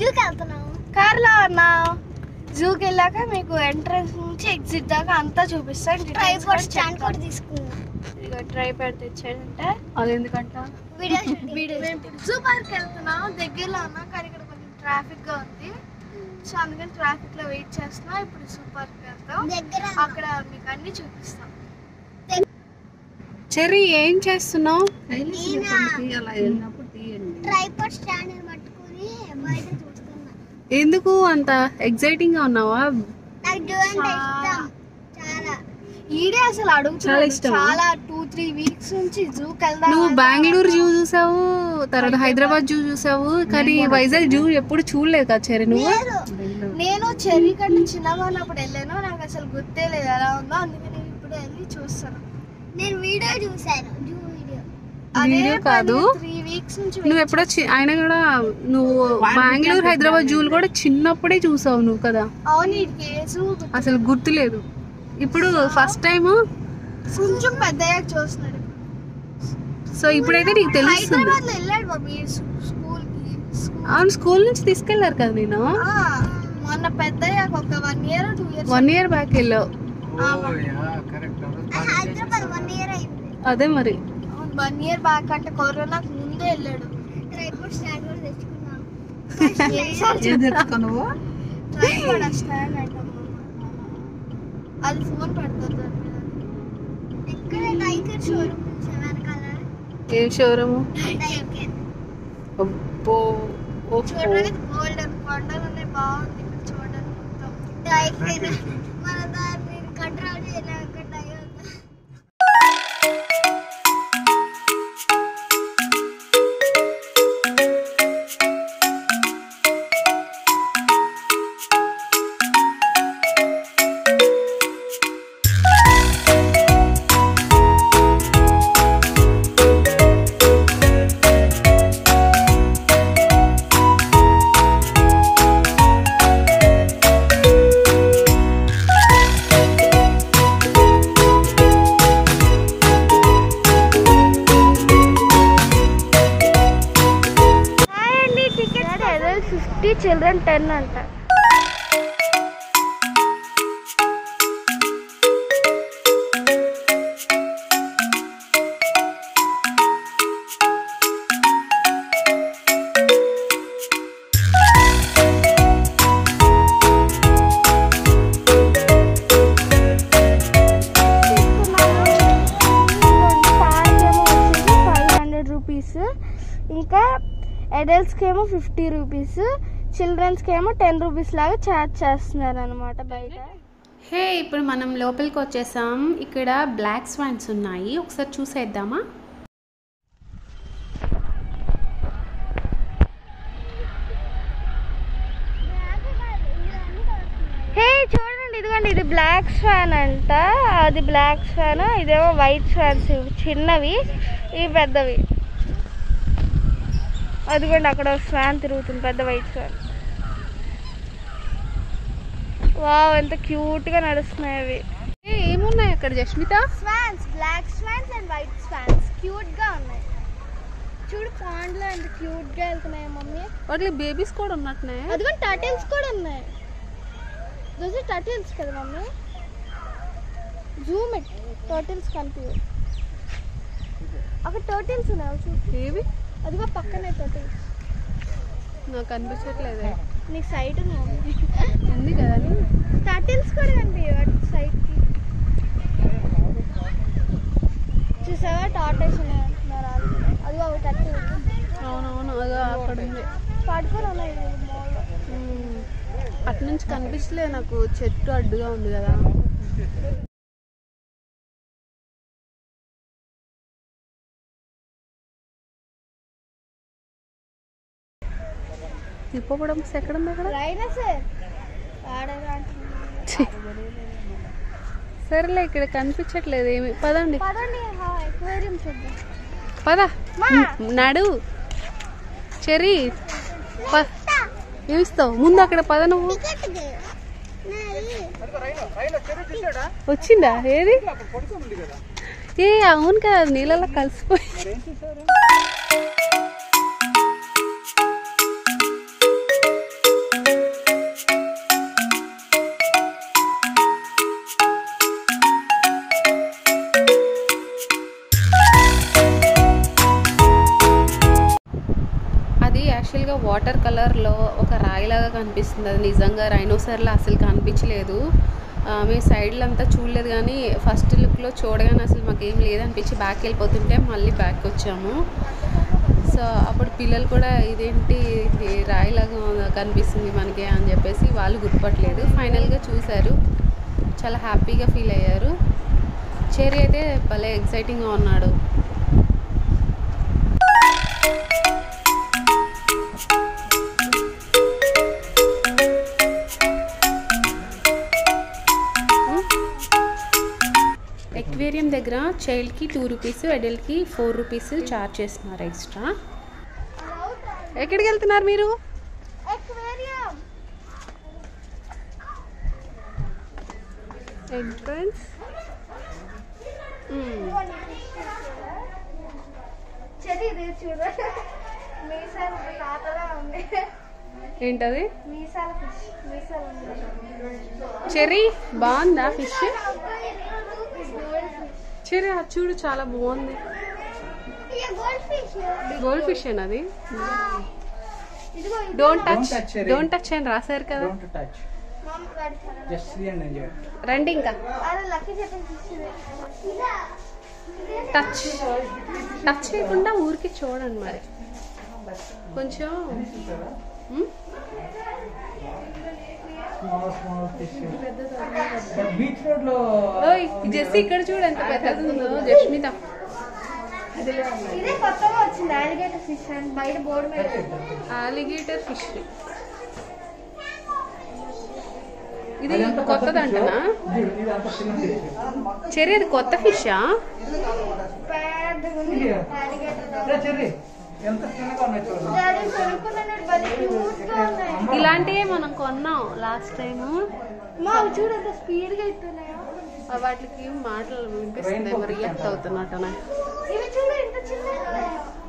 జూకి వెళ్తున్నాం కార్లో అన్నా జూకి వెళ్ళాక మీకు ఎంట్రన్స్ నుంచి ఎగ్జిట్ దాకా అంతా చూపిస్తాను ట్రైపోర్ట్ స్టాండ్ కూడా తీసుకున్నాం ట్రై పెడితే తెచ్చాడంటే అది ఎందుకంట వీడియో వీడియో జూ పార్క్ వెళ్తున్నాం దగ్గరలో ఉన్నా కానీ ఇక్కడ కొంచెం ట్రాఫిక్ గా ఉంది సో అందుకని ట్రాఫిక్ లో వెయిట్ చేస్తున్నా ఇప్పుడు జూ పార్క్ వెళ్తాం దగ్గర అక్కడ మీకు అన్ని చూపిస్తాం చెర్రీ ఏం చేస్తున్నావు ట్రైపోర్ట్ స్టాండ్ పట్టుకుని బయట చూస్తున్నా ఎందుకు అంత ఎక్సైటింగ్ గా ఉన్నావా నాకు జూ అంటే ఇష్టం చాలా ఈడే అసలు అడుగుతున్నాడు చాలా ఇష్టమా? చాలా టూ త్రీ వీక్స్ నుంచి జూకి వెళ్దాం నువ్వు బెంగళూరు జూ చూసావు తర్వాత హైదరాబాద్ జూ చూసావు కానీ వైజాగ్ జూ ఎప్పుడు చూడలేదు కదా చెర్రీ నువ్వు లేదు నేను చెర్రీ కంటే చిన్నగా ఉన్నప్పుడు వెళ్ళాను నాకు అసలు గుర్తే లేదు ఎలా ఉందో అందుకని నేను ఇప్పుడు వెళ్ళి చూస్తాను నేను వీడియో చూసాను జూ వీడియో వీడియో కాదు. త్రీ వీక్స్ నుంచి నువ్వు ఎప్పుడో చి- ఆయన కూడా నువ్వు బెంగళూరు హైదరాబాద్ జూలు కూడా చిన్నప్పుడే చూసావు నువ్వు కదా అవును ఈ కేసు అసలు గుర్తులేదు ఇప్పుడు ఫస్ట్ టైం కొంచెం పెద్దయ్యాక చూస్తున్నాడు సో ఇప్పుడైతే నీకు తెలుస్తుంది హైదరాబాద్ లో వెళ్ళాడు బాబీ స్కూల్ కి స్కూల్ అవును స్కూల్ నుంచి తీసుకెళ్లారు కదా నేను మొన్న పెద్దయ్యాక ఒక one year two years one year back వెళ్ళావు హైదరాబాద్ వన్ ఇయర్ అయింది అదే మరి వన్ ఇయర్ బ్యాక్ అంటే కరోనాకు ముందే వెళ్ళాడు ట్రైపోర్ట్ స్టాండ్ కూడా తెచ్చుకున్నాం ట్రైపాడ్ స్టాండ్ అంటాం అది ఫోన్ పెడతారు దాని మీద ఇక్కడ టైగర్ షోరూమ్ వెనకాల ఏ షోరూము టైగర్ అబ్బో ఓహో. చూడడానికి గోల్డెన్ కొండలు ఉన్నాయి బాగుంది ఇక్కడ చూడడానికి మొత్తం టైగర్ మన దాన్ని కంట్రోల్ చేయలేక టైగర్ అండి ticket adult fifty children ten అంట ఫైవ్ హండ్రెడ్ రూపీస్ ఇంకా అడల్ట్స్కి ఏమో ఫిఫ్టీ రూపీస్ చిల్డ్రన్స్కి ఏమో టెన్ రూపీస్ లాగా ఛార్జ్ చేస్తున్నారు అనమాట బయట హే ఇప్పుడు మనం లోపలికి వచ్చేసాం ఇక్కడ బ్లాక్ స్వాన్స్ ఉన్నాయి ఒకసారి చూసేద్దామా హే చూడండి ఇదిగోండి ఇది బ్లాక్ స్వాన్ అంట అది బ్లాక్ స్వాన్ ఇదేమో వైట్ స్వాన్స్ చిన్నవి ఇవి పెద్దవి అదిగోండి అక్కడ ఒక స్వాన్ తిరుగుతుంది పెద్ద వైట్ స్వాన్ వావ్ ఎంత క్యూట్ గా నడుస్తున్నాయి అవి ఏ, ఏమున్నాయి అక్కడ Jasmitha swans black swans and white swans cute గా ఉన్నాయి చూడు పాండ్ లో ఎంత క్యూట్ గా వెళ్తున్నాయి మమ్మీ వాటికి బేబీస్ కూడా ఉన్నట్టున్నాయి అదిగో టర్టిల్స్ కూడా ఉన్నాయి దోస్ టర్టిల్స్ కదా మమ్మీ జూమ్ ఇట్ టర్టిల్స్ కనిపించవు అక్కడ టర్టిల్స్ ఉన్నాయి అవి చూడు ఏవి అదిగో పక్కనే టర్టిల్స్ నాకు అనిపించట్లేదే నీకు సైట్ ఉంది మమ్మీ ఉంది కదా టర్టిల్స్ కూడా కనిపించవు అటు సైడ్ కి చూసావా టాటర్స్ ఉన్నాయి అంటున్నారు వాళ్ళు. అదిగో అవి టర్టిల్ అవునవును అదో అక్కడ ఉంది పడుకొని ఉన్నాయి మాల్లో ఉమ్. అటు నుంచి కనిపించలేదు నాకు చెట్టు అడ్డుగా ఉంది కదా హిప్పోపడమ్స్ ఎక్కడ ఉంది అక్కడ రైనా సార్ ఆడగా అంటున్నారు ఛీ. సరేలే ఇక్కడ కనిపించట్లేదు ఏమి పదండి పదండి ఎక్వేరియం చూద్దాం పద మా. నడు చెరి ప- ఏమిస్తావు ముందు అక్కడ పద నువ్వు వచ్చిందా ఏది ఏ అవును కదా అది నీళ్ళలో కలిసిపోయి యాక్చువల్గా వాటర్ కలర్లో ఒక రాయిలాగా కనిపిస్తుంది అది నిజంగా రైనోసర్లో అసలు కనిపించలేదు ఆ, మేము సైడ్లో అంతా చూడలేదు కానీ ఫస్ట్ లుక్లో చూడగానే అసలు మాకేం లేదనిపించి బ్యాక్ వెళ్ళిపోతుంటే మళ్ళీ బ్యాక్ వచ్చాము సో అప్పుడు పిల్లలు కూడా ఇదేంటి ఇది రాయిలాగా కనిపిస్తుంది మనకి అని చెప్పేసి వాళ్ళు గుర్తుపట్టలేదు ఫైనల్గా చూశారు చాలా హ్యాపీగా ఫీల్ అయ్యారు చెరీ అయితే భలే ఎక్సైటింగ్గా ఉన్నాడు ఎక్వేరియం దగ్గర చైల్డ్కి టూ రూపీస్ అడల్ట్కి ఫోర్ రూపీస్ చార్జ్ చేస్తున్నారు ఎక్స్ట్రా ఎక్కడికి వెళ్తున్నారు మీరు Aquarium. ఎంట్రన్స్ చెది ఇది చూడ మీసాలు తాతలా ఉంది ఏంటది మీసాల ఫిష్ మీసాలు ఉంది చెర్రీ బాగుందా ఫిష్ చెర్రీ అది చూడు చాలా బాగుంది గోల్డ్ ఫిష్ గోల్డ్ ఫిష్ అది ఇదిగో don't touch Don't touch, Cherry. Don't touch అని రాశారు కదా Don't touch. మమ్మీ కడతారా Just see and enjoy. రండి ఇంకా అరే లక్కీ చెప్పిన ఫిష్ ఇదా టచ్ టచ్ చేయకుండా ఊరికి చూడండి మరి కొంచెం ఉమ్, Small, small fish. But beach road లో ఓయ్ జెస్సీ ఇక్కడ చూడు ఎంత పెద్దది ఉందో జస్మిత ఇదే కొత్తగా వచ్చింది అలిగేటర్ ఫిష్ అని బయట బోర్డు మీద ఆలిగేటర్ ఫిష్ ఇది కొత్తదంటనా ఇది ఇది అంత చిన్న fish. చెర్రీ అది కొత్త ఫిషా పెద్దగా ఉంది ఇది. అలిగేటర్ రా చెర్రీ. ఎంత చిన్నగా ఉన్నాయి చూడండి డాడీ కొనుక్కున్నాను భలే క్యూట్ గా ఉన్నాయి ఇలాంటివే మనం కొన్నాం లాస్ట్ టైం మా అవి చూడు ఎంత స్పీడ్ గా ఇస్తున్నాయో వాటికి మాటలు వినిపిస్తుంది రియాక్ట్ అవుతున్నట్టునే ఇవి చూడు ఎంత చిన్నగా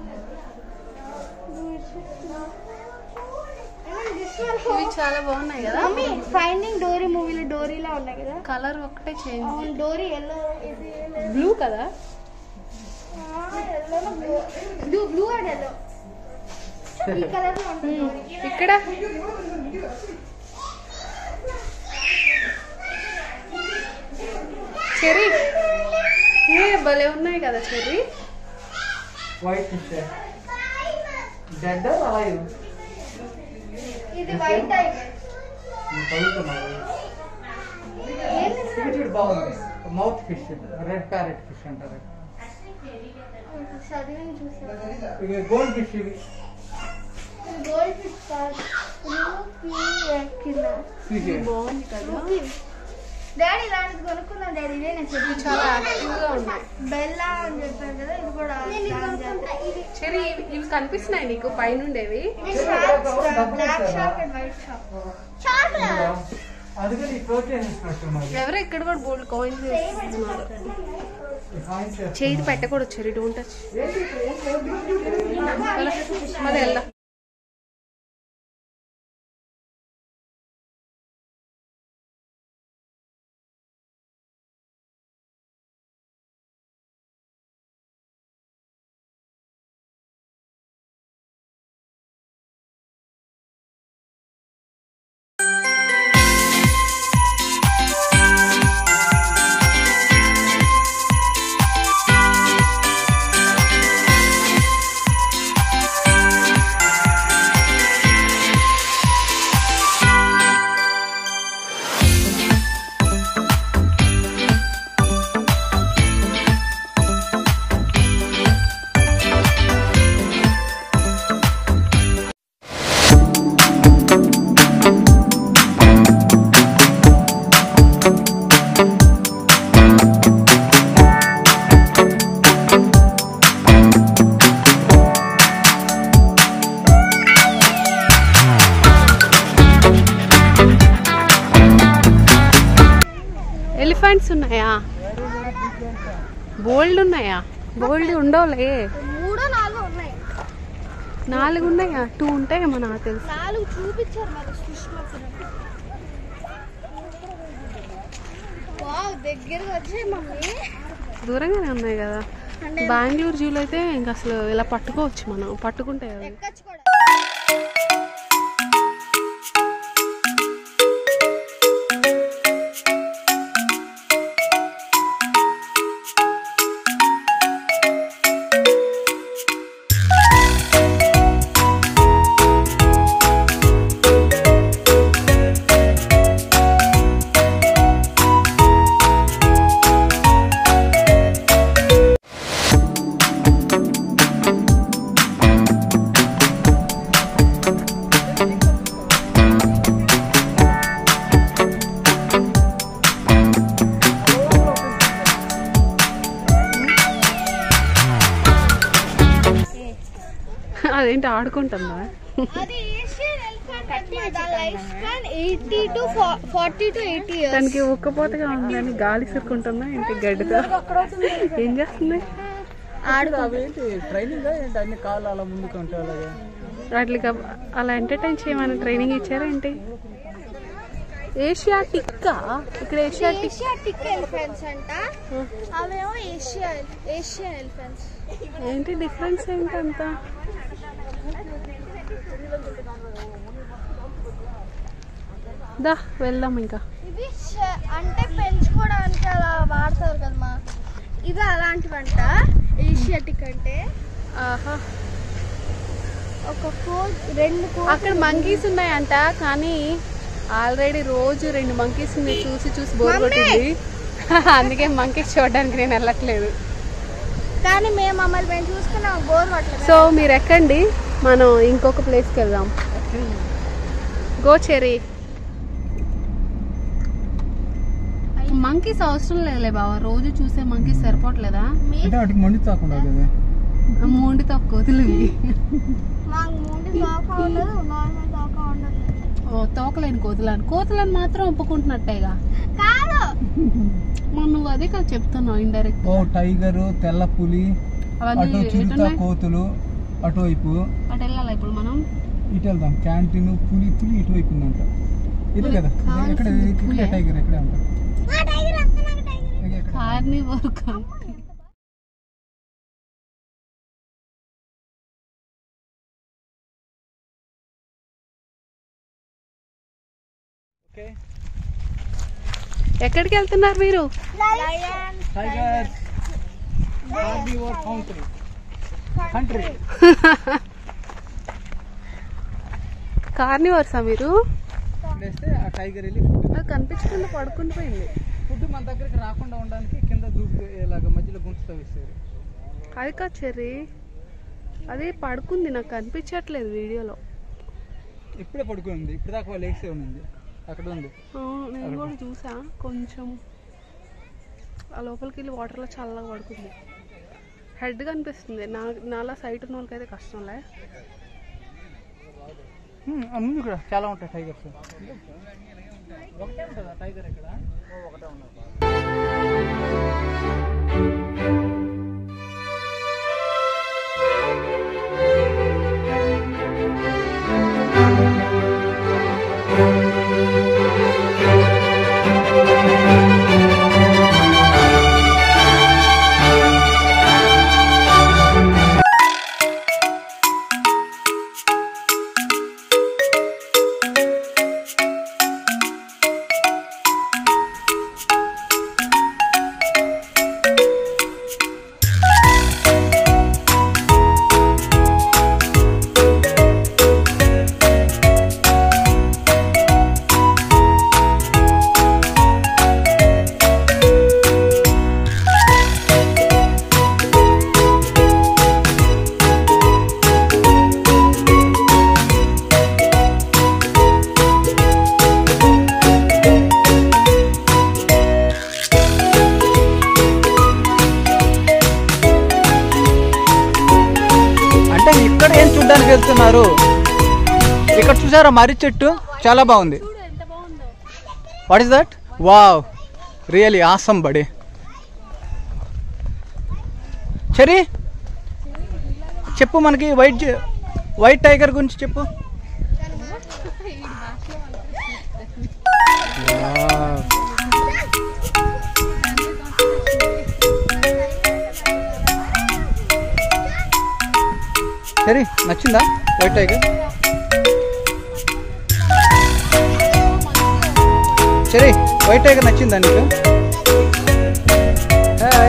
ఇవి చాలా బాగున్నాయి కదా మమ్మీ ఫైండింగ్ డోరీ మూవీలో డోరీలా ఉన్నాయి కదా కలర్ ఒక్కటే చేంజ్ అవును డోరీ ఎల్లో ఇది బ్లూ కదా yellow blue blue and yellow ఈ కలర్ లో ఉంటుంది డోరీ. ఇక్కడ చెర్రీ ఏ భలే ఉన్నాయి కదా చెర్రీ వైట్ ఫిష్ డెడ్ అలాగే ఇది వైట్ టైప్ చదువుతున్నారు ఇది చూడు బాగుంది mouth fish red parrot fish అంటారు చదివి చూసాను ఇవి గోల్డ్ ఫిష్ ఇవి గోల్డ్ ఫిష్ కాదు కింద ఫిష్ బాగుంది కదా డాడీ ఇలాంటిది కొనుక్కున్నాను డాడీ ఇదే నేను చెప్పి చాలా యాక్టివ్ గా ఉన్నాయి బెల్లా అని చెప్పాను కదా ఇది కూడా చెర్రీ ఇవి- ఇవి కనిపిస్తున్నాయి నీకు పైనుండేవి black shark and white shark అది కూడా ఈ ప్రోటీన్ ఇస్తున్నట్టున్నారు ఎవరో ఇక్కడ కూడా బోల్డ్ కాయిన్స్ వేస్తున్నారు చేతి పెట్టకూడదు చెర్రీ డోంట్ టచ్ మరి వెళ్దాం ఎలిఫెంట్స్ ఉన్నాయా బోల్డ్ ఉన్నాయా బోల్డ్ ఉండవులే మూడో నాలుగు ఉన్నాయి నాలుగు ఉన్నాయా టూ ఉంటాయేమో నాకు తెలుసు నాలుగు చూపించారు మరి సుష్మా వావ్ దగ్గరకు వచ్చాయి మమ్మీ దూరంగానే ఉన్నాయి కదా అంటే బెంగళూరు జూలో అయితే ఇంకా అసలు ఇలా పట్టుకోవచ్చు మనం పట్టుకుంటే అవి. ఎక్కచ్చు కూడా అదేంటి ఆడుకుంటుందా అది Asian elephant life span eighty to forty to eighty years దానికి ఉక్కపోతగా ఉందని గాలి సిరుకుంటుందా ఏంటి గడ్డితో ఏం చేస్తుంది అవేంటి ట్రైనింగ్ ఏంటి అన్ని కాళ్ళు అలా ముందుకు ఉంటాయి అలాగే వాటికి అలా ఎంటర్టైన్ చేయమని ట్రైనింగ్ ఇచ్చారా ఏంటి ఏషియా టిక్కా ఇక్కడ ఏషియా టిక్ ఏషియాటిక్ ఎలిఫెంట్స్ అంట అవేమో ఏషియా ఏషియన్ ఎలిఫెంట్స్ ఏంటి డిఫరెన్స్ ఏంటి అంత దా వెళ్దాం ఇంకా ఇవి ష- అంటే పెంచుకోవడానికి అలా వాడతారు కదమ్మా ఇది అలాంటివంట ఏషియాటిక్ అంటే ఆహా ఒక ఫోర్ రెండు కో- అక్కడ మంకీస్ ఉన్నాయంట కానీ ఆల్రెడీ రోజు రెండు మంకీస్ చూసి చూసి బోర్ కొట్టింది అందుకే మంకీస్ చూడడానికి నేను వెళ్ళట్లేదు కానీ మేము మమ్మల్ని మేము చూసుకున్నాం బోర్ కొట్టలేదు సో మీరు ఎక్కండి మనం ఇంకొక ప్లేస్కి వెళ్దాం గోచెరి మంకీస్ అవసరం లేదులే బావ రోజు చూసే మంకీస్ సరిపోవట్లేదా అంటే వాటికి మండి తాకుండా కదా మూండి తక్కువలు ఇవి మాకు ముందు తోక ఉండదు నార్మల్ తోక ఉండదు ఓ తోకలేని కోతులని కోతులని మాత్రం ఒప్పుకుంటున్నట్టేగా కాదు మరి నువ్వు అదే కదా చెప్తున్నావు ఇండైరెక్ట్ ఓ టైగర్ తెల్ల పులి అవన్నీ అటు చిరుత ఎటున్నాయి? కోతులు అటువైపు అటు వెళ్ళాలా ఇప్పుడు మనం ఇటు వెళ్దాం క్యాంటీన్ పులి పులి ఇటువైపు ఉందంట ఇది కదా ఇది ఎక్కడ ఇది ఇక్కడే టైగర్ ఎక్కడే ఉంటా కార్ని వరకు ఓకే ఎక్కడికి వెళ్తున్నారు మీరు tiger your country country carnivores మీరు వేస్తే ఆ టైగర్ వెళ్ళి ఫుడ్ అది కనిపించకుండా పడుకుని పోయింది ఫుడ్ మన దగ్గరికి రాకుండా ఉండడానికి కింద దూకు ఇలాగ మధ్యలో గుంచుతో ఇస్తారు అది కాదు చెర్రీ అది పడుకుంది నాకు కనిపించట్లేదు వీడియోలో ఇప్పుడే పడుకుంది ఇప్పుడు దాకా వాళ్ళు వేసే ఉంది అక్కడ ఉంది అవును నేను కూడా చూసా కొంచెం ఆ లోపలికి వెళ్ళి వాటర్లో చల్లగా పడుకుంది హెడ్ కనిపిస్తుంది నా నాలా సైట్ ఉన్న వాళ్ళకైతే కష్టంలే హ్మ్, ఆ ముందు కూడా చాలా ఉంటాయి టైగర్స్ ఒకటే ఉంటుందా టైగర్ ఇక్కడ ఒకటే ఉన్నది అంటే ఇక్కడ ఏం చూడడానికి వెళ్తున్నారు ఇక్కడ చూసారా మర్రి చెట్టు చాలా బాగుంది what is that wow really awesome buddy సరే చెప్పు మనకి వైట్ జ- వైట్ టైగర్ గురించి చెప్పు Wow. సరే నచ్చిందా వైట్ టైగర్ సరే వైట్ టైగర్ నచ్చిందా నీకు హాయ్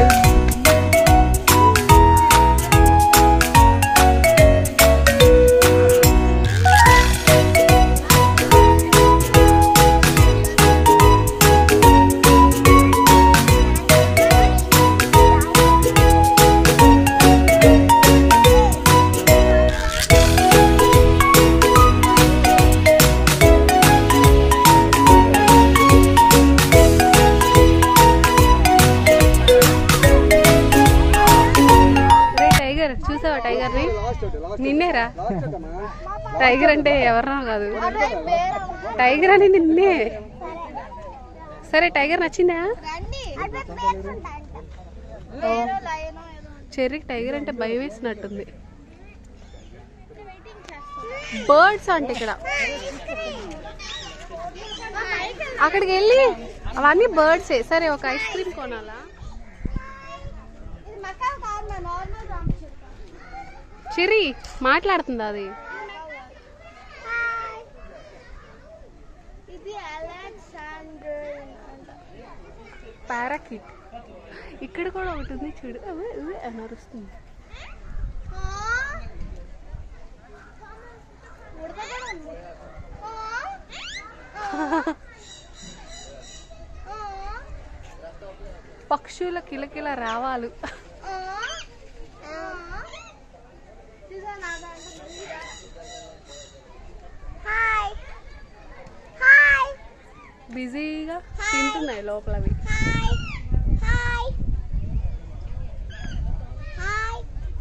రే టైగర్ చూసావా టైగర్ని నిన్నేరా టైగర్ అంటే ఎవరన్నా కాదు టైగర్ అని నిన్నే సరే టైగర్ నచ్చిందా రండి అదే పేర్లు ఉంటాయంట వేరే లయనో ఏదో చెర్రీకి టైగర్ అంటే భయం వేసినట్టుంది బర్డ్స్ అంటే ఇక్కడ అక్కడికి వెళ్ళి అవన్నీ బర్డ్సే సరే ఒక ఐస్ క్రీమ్ కొనాలా ఇది మకావు కాదు నా నార్మల్ రామచిలుక చెర్రీ మాట్లాడుతుందా అది హాయ్ ఇది అలెక్సాండర్ అంట పారాకిట్ ఇక్కడ కూడా ఒకటి ఉంది చూడు అవే అవే అని అరుస్తుంది ఆ? ఉడత కూడా ఉంది ఆ? ఆ? పక్షుల కిలకిల రావాలు ఆ? ఆ? చూసా నా దాంట్లో హాయ్ హాయ్ బిజీగా తింటున్నాయి లోపల అవి హాయ్ హాయ్ హాయ్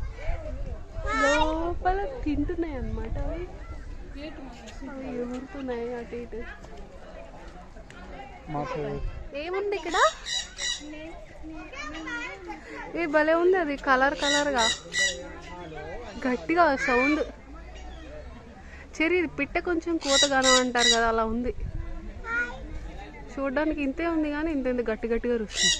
లోపల తింటున్నాయి అన్నమాట అవి అవి ఎగురుతున్నాయి అటు ఇటు మాకు ఏముంది ఇక్కడ ఏ భలే ఉంది అది కలర్ కలర్గా గట్టిగా సౌండ్ చెరి ఇది పిట్ట కొంచెం కూతగానం అంటారు కదా అలా ఉంది చూడడానికి ఇంతే ఉంది కానీ ఇంత ఇంత గట్టి గట్టిగా రుస్తుంది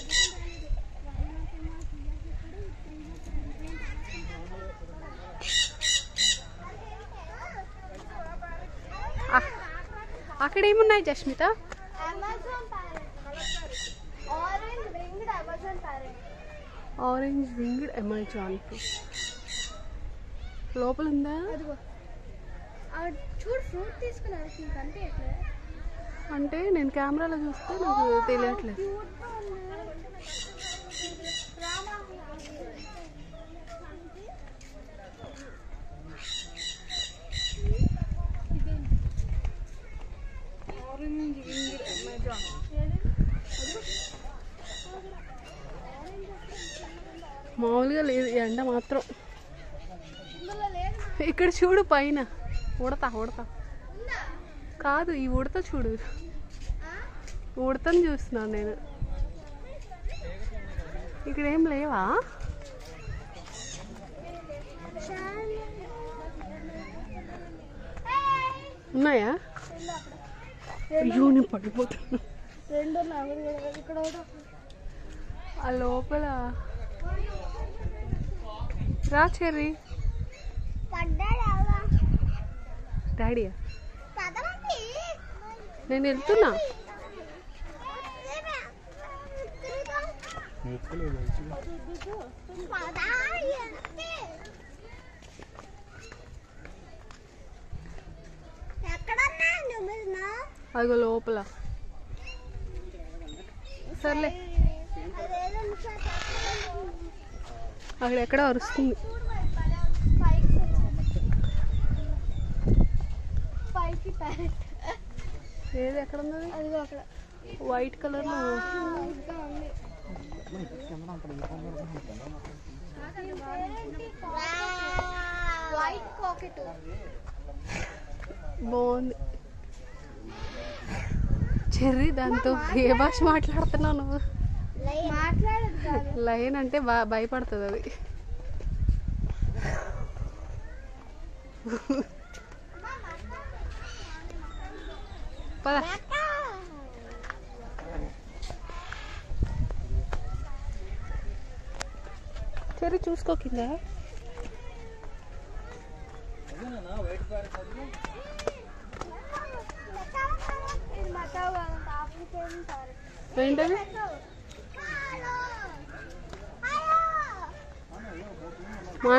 అ- అక్కడ ఏమున్నాయి Jasmitha Amazon parrot orange ringed Amazon parrot orange winged Amazon లోపల ఉందా అదిగో ఆవిడ చూడు ఫ్రూట్ తీసుకున్నారు నీకు కనిపించట్లే అంటే నేను కెమెరాలో చూస్తే నాకు తెలియట్లేదు క్యూట్గా ఉంది రామా మామూలుగా లేదు ఈ ఎండ మాత్రం ఇందులో లేదు ఇక్కడ చూడు పైన ఉడతా ఉడతా కాదు ఈ ఉడత చూడు ఉడతని చూస్తున్నాను నేను ఇక్కడ ఏం లేవా ఉన్నాయా అయ్యో నేను పడిపోతున్నా రెండు ఉన్నాయి ఇక్కడ ఒకటి ఆ లోపల రా చెర్రీ పడ్డాడా డాడీయా పదమంది నేను వెళ్తున్నా ఎక్కడన్నా చూపిస్తున్నా అదిగో లోపల సర్లే అదేదో అక్కడ ఎక్కడ అరుస్తుంది పైకి ప్యారెట్ ఏది ఎక్కడ ఉన్నది అదిగో అక్కడ వైట్ కలర్ లో ఇంకా ఉంది వైట్ కాకెట్ బాగుంది చెర్రీ దాంతో ఏ భాష మాట్లాడుతున్నావు నువ్వు మాట్లాడదు కాదు లైన్ అంటే బా భయపడుతుంది అది పద చెర్రీ చూసుకో కింద ఏంటది మా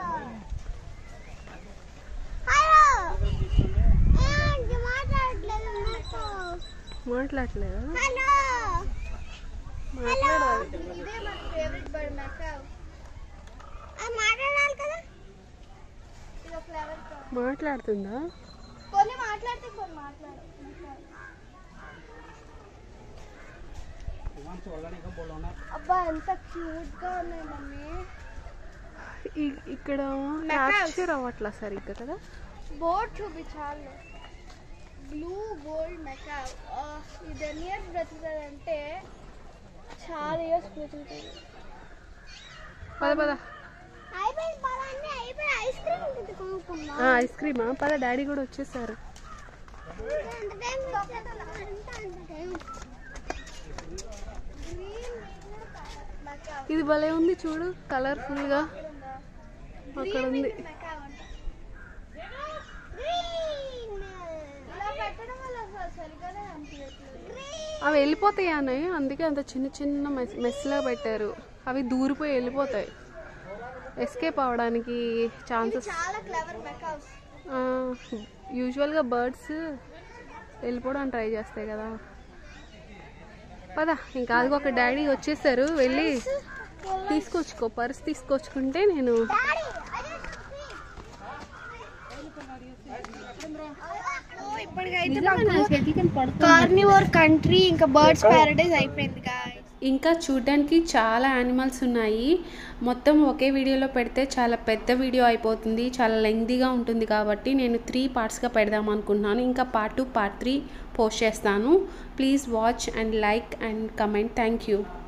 మాట్లాడట్లేదా మాట్లాడాలి మాట్లాడాలి కదా ఇది ఒక ఫ్లేవర్ మాట్లాడుతుందా కొన్ని మాట్లాడితే కొన్ని మాట్లాడు అబ్బా ఎంత క్యూట్ గా ఉన్నాయి మమ్మీ ఇ- ఇక్కడ Macaws. క్యాప్చర్ అవ్వట్లా సరిగ్గా కదా బోర్డ్ చూపించాలి బ్లూ గోల్డ్ మెకా ఇది ఎన్ని ఇయర్స్ బ్రతుకుతుంది అంటే చాలా ఇయర్స్ బ్రతుకుతుంది పద పద అయిపోయింది పదండి అయిపోయి ఐస్ క్రీమ్ ఉంటుంది కొనుక్కున్నా ఆ, ఐస్ క్రీమా పద డాడీ కూడా వచ్చేసారు అంత టైం అంత అంత టైం ఇది భలే ఉంది చూడు కలర్ఫుల్ గా అక్కడ ఉంది ఇలా పెట్టడం వల్ల అసలు సరిగానే అనిపించట్లేదు అవి వెళ్ళిపోతాయి అన్నయ్య అందుకే అంత చిన్న చిన్న మెస్ మెస్లా పెట్టారు అవి దూరిపోయి వెళ్ళిపోతాయి ఎస్కేప్ అవడానికి ఛాన్సెస్ చాలా క్లవర్ మెకాస్ యూజువల్గా బర్డ్స్ వెళ్ళిపోవడానికి ట్రై చేస్తాయి కదా పద ఇంకా అది ఒక డాడీ వచ్చేసారు వెళ్ళి తీసుకొచ్చుకో పర్స్ తీసుకొచ్చుకుంటే నేను ఇప్పటికైతే కార్నివోర్ కంట్రీ ఇంకా బర్డ్స్ ప్యారడైజ్ అయిపోయింది గాయస్ ఇంకా చూడ్డానికి చాలా యానిమల్స్ ఉన్నాయి మొత్తం ఒకే వీడియోలో పెడితే చాలా పెద్ద వీడియో అయిపోతుంది చాలా లెంగ్దీగా ఉంటుంది కాబట్టి నేను త్రీ పార్ట్స్గా పెడదాం అనుకుంటున్నాను ఇంకా part two part three post చేస్తాను please watch and like and comment thank you